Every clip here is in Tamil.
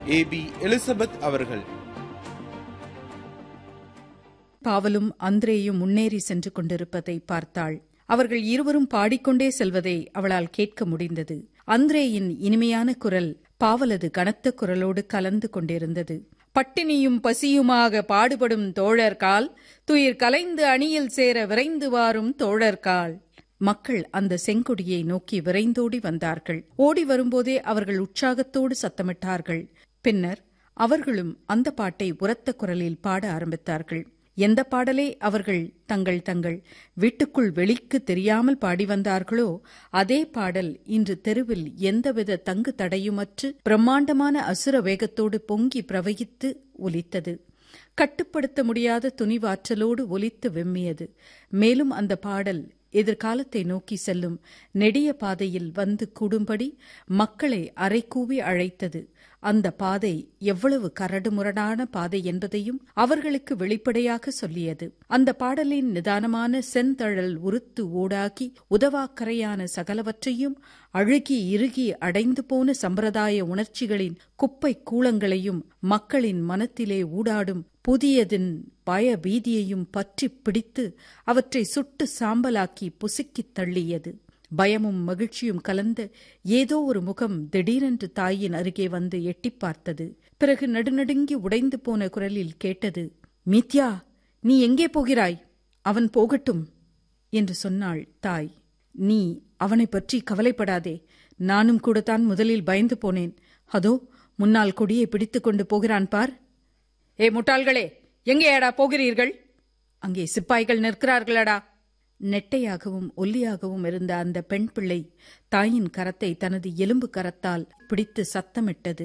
ஏ பி எலிசபெத் அவர்கள் பாவலும் அந்திரேயும் முன்னேறி சென்று கொண்டிருப்பதை பார்த்தாள் அவர்கள் இருவரும் பாடிக்கொண்டே செல்வதை அவளால் கேட்க முடிந்தது அந்திரேயின் இனிமையான குரல் பாவலது கனத்த குரலோடு கலந்து கொண்டிருந்தது பட்டினியும் பசியுமாக பாடுபடும் தோழர்கால் துயிர் கலைந்து அணியில் சேர விரைந்து வாரும் தோழர்கால் மக்கள் அந்த செங்கொடியை நோக்கி விரைந்தோடி வந்தார்கள் ஓடி வரும்போதே அவர்கள் உற்சாகத்தோடு சத்தமிட்டார்கள் பின்னர் அவர்களும் அந்த பாட்டை உரத்த குரலில் பாட ஆரம்பித்தார்கள் எந்த பாடலை அவர்கள் தங்கள் தங்கள் வீட்டுக்குள் வெளிக்கு தெரியாமல் பாடி வந்தார்களோ அதே பாடல் இன்று தெருவில் எந்தவித தங்கு தடையுமற்று பிரம்மாண்டமான அசுர வேகத்தோடு பொங்கி பிரவகித்து ஒலித்தது கட்டுப்படுத்த முடியாத துணிவாற்றலோடு ஒலித்து வெம்மியது மேலும் அந்த பாடல் எதிர்காலத்தை நோக்கி செல்லும் நெடிய பாதையில் வந்து கூடும்படி மக்களை அரைக்கூவி அழைத்தது அந்த பாதை எவ்வளவு கரடுமுரடான பாதை என்பதையும் அவர்களுக்கு வெளிப்படையாக சொல்லியது அந்த பாடலின் நிதானமான செந்தழல் உருத்து ஊடாகி உதவாக்கரையான சகலவற்றையும் அழுகி இறுகி அடைந்து போன சம்பிரதாய உணர்ச்சிகளின் குப்பை கூலங்களையும் மக்களின் மனத்திலே ஊடாடும் புதியதின் பய பீதியையும் பற்றி பிடித்து அவற்றை சுட்டு சாம்பலாக்கி புசுக்கித் தள்ளியது பயமும் மகிழ்ச்சியும் கலந்த ஏதோ ஒரு முகம் திடீரென்று தாயின் அருகே வந்து எட்டிப் பார்த்தது பிறகு நடுநடுங்கி உடைந்து போன குரலில் கேட்டது மீத்யா நீ எங்கே போகிறாய் அவன் போகட்டும் என்று சொன்னாள் தாய் நீ அவனை பற்றி கவலைப்படாதே நானும் கூடத்தான் முதலில் பயந்து போனேன் அதோ முன்னால் கொடியை பிடித்துக் கொண்டு போகிறான் பார் ஏ முட்டாள்களே எங்கேயாடா போகிறீர்கள் அங்கே சிப்பாய்கள் நிற்கிறார்களடா நெட்டையாகவும் ஒல்லியாகவும் இருந்த அந்த பெண் பிள்ளை தாயின் கரத்தை தனது எலும்பு கரத்தால் பிடித்து சத்தமிட்டது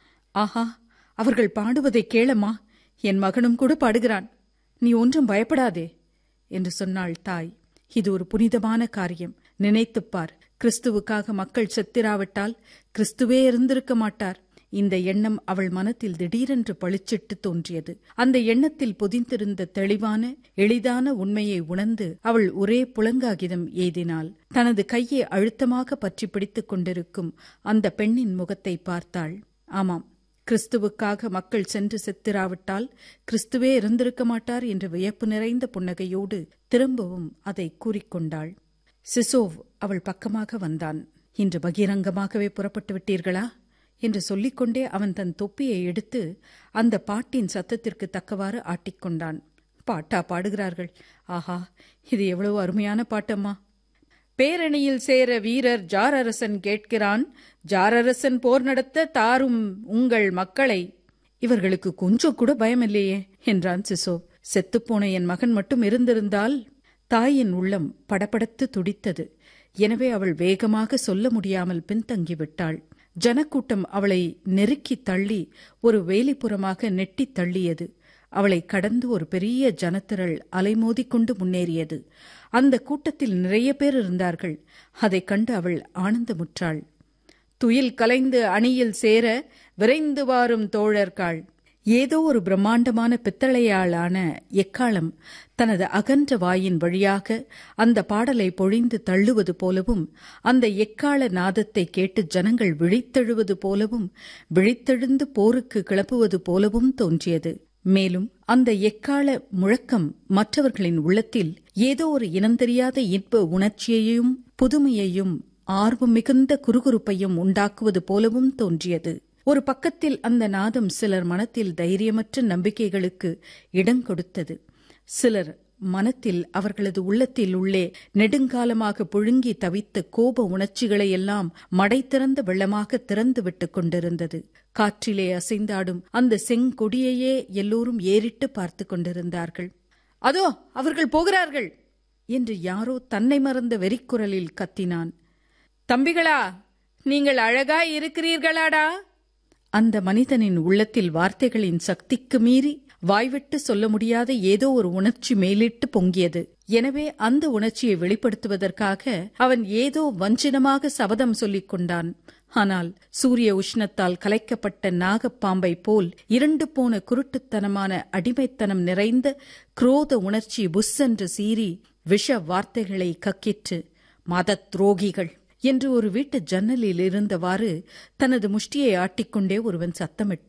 ஆஹா அவர்கள் பாடுவதை கேளம்மா என் மகனும் கூட பாடுகிறான் நீ ஒன்றும் பயப்படாதே என்று சொன்னாள் தாய் இது ஒரு புனிதமான காரியம் நினைத்துப் பார் கிறிஸ்துவுக்காக மக்கள் செத்திராவிட்டால் கிறிஸ்துவே இருந்திருக்க மாட்டார் இந்த எண்ணம் அவள் மனத்தில் திடீரென்று பளிச்சிட்டு தோன்றியது அந்த எண்ணத்தில் பொதிந்திருந்த தெளிவான எளிதான உண்மையை உணர்ந்து அவள் ஒரே புலங்காகிதம் ஏதினாள் தனது கையை அழுத்தமாக பற்றி பிடித்துக் கொண்டிருக்கும் அந்த பெண்ணின் முகத்தை பார்த்தாள் ஆமாம் கிறிஸ்துவுக்காக மக்கள் சென்று செத்திராவிட்டால் கிறிஸ்துவே இருந்திருக்க மாட்டார் என்று வியப்பு நிறைந்த புன்னகையோடு திரும்பவும் அதை கூறிக்கொண்டாள் சிசோவ் அவள் பக்கமாக வந்தான் இன்று பகிரங்கமாகவே புறப்பட்டு விட்டீர்களா என்று சொல்லிக்கொண்டே அவன் தன் தொப்பியை எடுத்து அந்த பாட்டின் சத்தத்திற்கு தக்கவாறு ஆட்டிக்கொண்டான் பாட்டா பாடுகிறார்கள் ஆஹா இது எவ்வளவு அருமையான பாட்டம்மா பேரணியில் சேர வீரர் ஜாரரசன் கேட்கிறான் ஜாரரசன் போர் நடத்த தாரும் உங்கள் மக்களை இவர்களுக்கு கொஞ்சம் கூட பயமில்லையே என்றான் சிசோ செத்துப்போன என் மகன் மட்டும் இருந்திருந்தால் தாயின் உள்ளம் படபடத்து துடித்தது எனவே அவள் வேகமாக சொல்ல முடியாமல் பின்தங்கிவிட்டாள் ஜனக்கூட்டம் அவளை நெருக்கி தள்ளி ஒரு வேலிப்புறமாக நெட்டித் தள்ளியது அவளை கடந்து ஒரு பெரிய ஜனத்திரள் அலைமோதிக்கொண்டு முன்னேறியது அந்த கூட்டத்தில் நிறைய பேர் இருந்தார்கள் அதைக் கண்டு அவள் ஆனந்தமுற்றாள் துயில் கலைந்து அணியில் சேர விரைந்து வாரும் தோழர்காள் ஏதோ ஒரு பிரம்மாண்டமான பித்தளையாளான எக்காலம் தனது அகன்ற வாயின் வழியாக அந்த பாடலை பொழிந்து தள்ளுவது போலவும் அந்த எக்கால நாதத்தை கேட்டு ஜனங்கள் விழித்தெழுவது போலவும் விழித்தெழுந்து போருக்கு கிளப்புவது போலவும் தோன்றியது மேலும் அந்த எக்கால முழக்கம் மற்றவர்களின் உள்ளத்தில் ஏதோ ஒரு இனந்தெரியாத இன்ப உணர்ச்சியையும் புதுமையையும் ஆர்வம் மிகுந்த குறுகுறுப்பையும் உண்டாக்குவது போலவும் தோன்றியது ஒரு பக்கத்தில் அந்த நாதம் சிலர் மனத்தில் தைரியமற்ற நம்பிக்கைகளுக்கு இடம் கொடுத்தது சிலர் மனத்தில் அவர்களது உள்ளத்தில் உள்ளே நெடுங்காலமாக புழுங்கி தவித்த கோப உணர்ச்சிகளை எல்லாம் மடை திறந்த வெள்ளமாக திறந்து விட்டுக் கொண்டிருந்தது காற்றிலே அசைந்தாடும் அந்த செங்கொடியையே எல்லோரும் ஏறிட்டு பார்த்து கொண்டிருந்தார்கள் அதோ அவர்கள் போகிறார்கள் என்று யாரோ தன்னை மறந்த வெறிக்குரலில் கத்தினான் தம்பிகளா நீங்கள் அழகாய் இருக்கிறீர்களாடா அந்த மனிதனின் உள்ளத்தில் வார்த்தைகளின் சக்திக்கு மீறி வாய்விட்டு சொல்ல முடியாத ஏதோ ஒரு உணர்ச்சி மேலிட்டு பொங்கியது எனவே அந்த உணர்ச்சியை வெளிப்படுத்துவதற்காக அவன் ஏதோ வஞ்சினமாக சபதம் சொல்லிக் கொண்டான் ஆனால் சூரிய உஷ்ணத்தால் கலைக்கப்பட்ட நாகப்பாம்பை போல் இருண்டு போன குருட்டுத்தனமான அடிமைத்தனம் நிறைந்த குரோத உணர்ச்சி புஸ்ஸென்று சீறி விஷ வார்த்தைகளை கக்கிற்று மத துரோகிகள் என்று ஒரு வீட்டு ஜன்னலில் இருந்தவாறு தனது முஷ்டியை ஆட்டிக்கொண்டே ஒருவன் சத்தமிட்டான்